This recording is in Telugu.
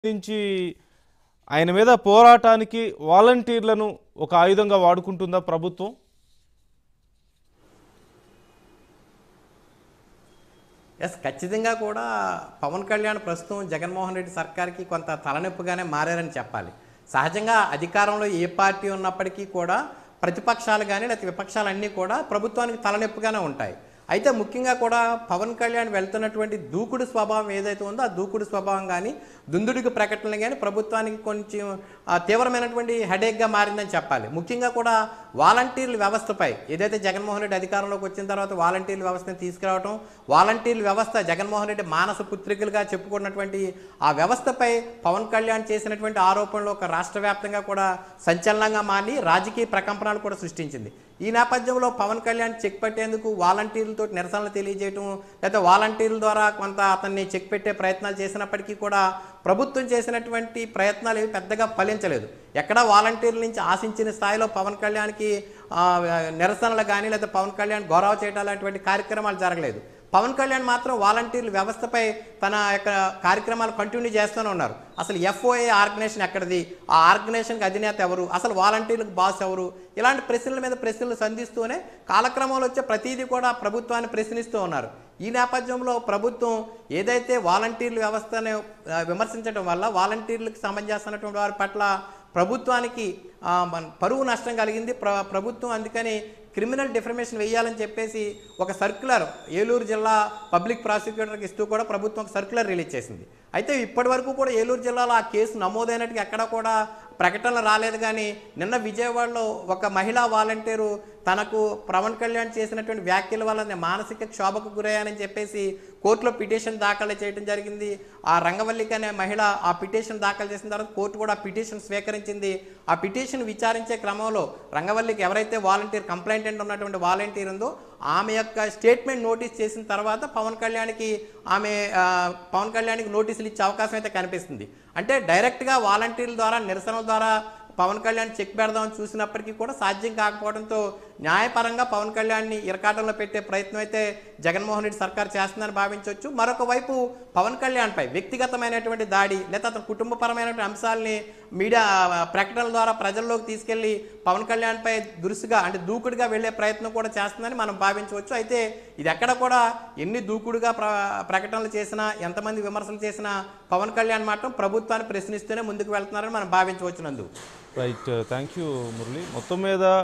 నుంచి ఆయన మీద పోరాటానికి వాలంటీర్లను ఒక ఆయుధంగా వాడుకుంటుందా ప్రభుత్వం ఎస్ ఖచ్చితంగా కూడా పవన్ కళ్యాణ్ ప్రస్తుతం జగన్మోహన్ రెడ్డి సర్కార్కి కొంత తలనొప్పిగానే మారారని చెప్పాలి సహజంగా అధికారంలో ఏ పార్టీ ఉన్నప్పటికీ కూడా ప్రతిపక్షాలు కానీ లేకపోతే విపక్షాలన్నీ కూడా ప్రభుత్వానికి తలనొప్పిగానే ఉంటాయి అయితే ముఖ్యంగా కూడా పవన్ కళ్యాణ్ వెళ్తున్నటువంటి దూకుడు స్వభావం ఏదైతే ఉందో ఆ దూకుడు స్వభావం కానీ దుందుడికి ప్రకటనలు కానీ ప్రభుత్వానికి కొంచెం ఆ, తీవ్రమైనటువంటి హెడేక్గా మారిందని చెప్పాలి ముఖ్యంగా కూడా వాలంటీర్ల వ్యవస్థపై ఏదైతే జగన్మోహన్ రెడ్డి అధికారంలోకి వచ్చిన తర్వాత వాలంటీర్ల వ్యవస్థను తీసుకురావడం వాలంటీర్ల వ్యవస్థ జగన్మోహన్ రెడ్డి మానస పుత్రికలుగా చెప్పుకున్నటువంటి ఆ వ్యవస్థపై పవన్ కళ్యాణ్ చేసినటువంటి ఆరోపణలు ఒక రాష్ట్ర వ్యాప్తంగా కూడా సంచలనంగా మారి రాజకీయ ప్రకంపనలు కూడా సృష్టించింది ఈ నేపథ్యంలో పవన్ కళ్యాణ్ చెక్ పెట్టేందుకు వాలంటీర్లతో నిరసనలు తెలియజేయటం లేదా వాలంటీర్ల ద్వారా కొంత అతన్ని చెక్ పెట్టే ప్రయత్నాలు చేసినప్పటికీ కూడా ప్రభుత్వం చేసినటువంటి ప్రయత్నాలు ఏవి పెద్దగా ఫలించలేదు ఎక్కడా వాలంటీర్ల నుంచి ఆశించిన స్థాయిలో పవన్ కళ్యాణ్కి ఆ, నిరసనలు కానీ లేదా పవన్ కళ్యాణ్ గౌరవ చేయడం లాంటి కార్యక్రమాలు జరగలేదు పవన్ కళ్యాణ్ మాత్రం వాలంటీర్ల వ్యవస్థపై తన యొక్క కార్యక్రమాలు కంటిన్యూ చేస్తూనే ఉన్నారు అసలు ఎఫ్ఓఏ ఆర్గనైజేషన్ ఎక్కడిది ఆ ఆర్గనైజేషన్కి అధినేత ఎవరు అసలు వాలంటీర్లకు బాస్ ఎవరు ఇలాంటి ప్రశ్నల మీద ప్రశ్నలు సంధిస్తూనే కాలక్రమంలో వచ్చే ప్రతిదీ కూడా ప్రభుత్వాన్ని ప్రశ్నిస్తూ ఉన్నారు ఈ నేపథ్యంలో ప్రభుత్వం ఏదైతే వాలంటీర్ల వ్యవస్థను ఆ, విమర్శించడం వల్ల వాలంటీర్లకు సంబంధించినటువంటి వారి పట్ల ప్రభుత్వానికి ఆ, మన పరువు నష్టం కలిగింది ప్ర ప్రభుత్వం అందుకని క్రిమినల్ డిఫర్మేషన్ వేయాలని చెప్పేసి ఒక సర్క్యులర్ ఏలూరు జిల్లా పబ్లిక్ ప్రాసిక్యూటర్కి ఇస్తూ కూడా ప్రభుత్వం ఒక సర్క్యులర్ రిలీజ్ చేసింది అయితే ఇప్పటి వరకు కూడా ఏలూరు జిల్లాలో ఆ కేసు నమోదైనట్టుగా ఎక్కడ కూడా ప్రకటనలు రాలేదు కానీ నిన్న విజయవాడలో ఒక మహిళా వాలంటీరు తనకు పవన్ కళ్యాణ్ చేసినటువంటి వ్యాఖ్యల వల్ల నేను మానసిక క్షోభకు గురయ్యానని చెప్పేసి కోర్టులో పిటిషన్ దాఖలు చేయడం జరిగింది ఆ రంగవల్లికి అనే మహిళ ఆ పిటిషన్ దాఖలు చేసిన తర్వాత కోర్టు కూడా ఆ పిటిషన్ స్వీకరించింది ఆ పిటిషన్ విచారించే క్రమంలో రంగవల్లికి ఎవరైతే వాలంటీర్ కంప్లైంటెంట్ ఉన్నటువంటి వాలంటీర్ ఉందో ఆమె యొక్క స్టేట్మెంట్ నోటీస్ చేసిన తర్వాత పవన్ కళ్యాణ్కి ఆమె ఆ, పవన్ కళ్యాణ్కి నోటీసులు ఇచ్చే అవకాశం అయితే కనిపిస్తుంది అంటే డైరెక్ట్గా వాలంటీర్ల ద్వారా నిరసనల ద్వారా పవన్ కళ్యాణ్ చెక్ పెడదామని చూసినప్పటికీ కూడా సాధ్యం కాకపోవడంతో న్యాయపరంగా పవన్ కళ్యాణ్ని ఇరకాటంలో పెట్టే ప్రయత్నం అయితే జగన్మోహన్ రెడ్డి సర్కార్ చేస్తుందని భావించవచ్చు మరొక వైపు పవన్ కళ్యాణ్పై వ్యక్తిగతమైనటువంటి దాడి లేదా అతని కుటుంబపరమైనటువంటి అంశాలని మీడియా ఆ, ప్రకటనల ద్వారా ప్రజల్లోకి తీసుకెళ్లి పవన్ కళ్యాణ్పై దురుసుగా అంటే దూకుడుగా వెళ్లే ప్రయత్నం కూడా చేస్తుందని మనం భావించవచ్చు అయితే ఇది ఎక్కడ కూడా ఎన్ని దూకుడుగా ప్ర ప్రకటనలు చేసినా ఎంతమంది విమర్శలు చేసినా పవన్ కళ్యాణ్ మాత్రం ప్రభుత్వాన్ని ప్రశ్నిస్తూనే ముందుకు వెళ్తున్నారని మనం భావించవచ్చు నందు రైట్ థ్యాంక్ యూ మురళి మొత్తం మీద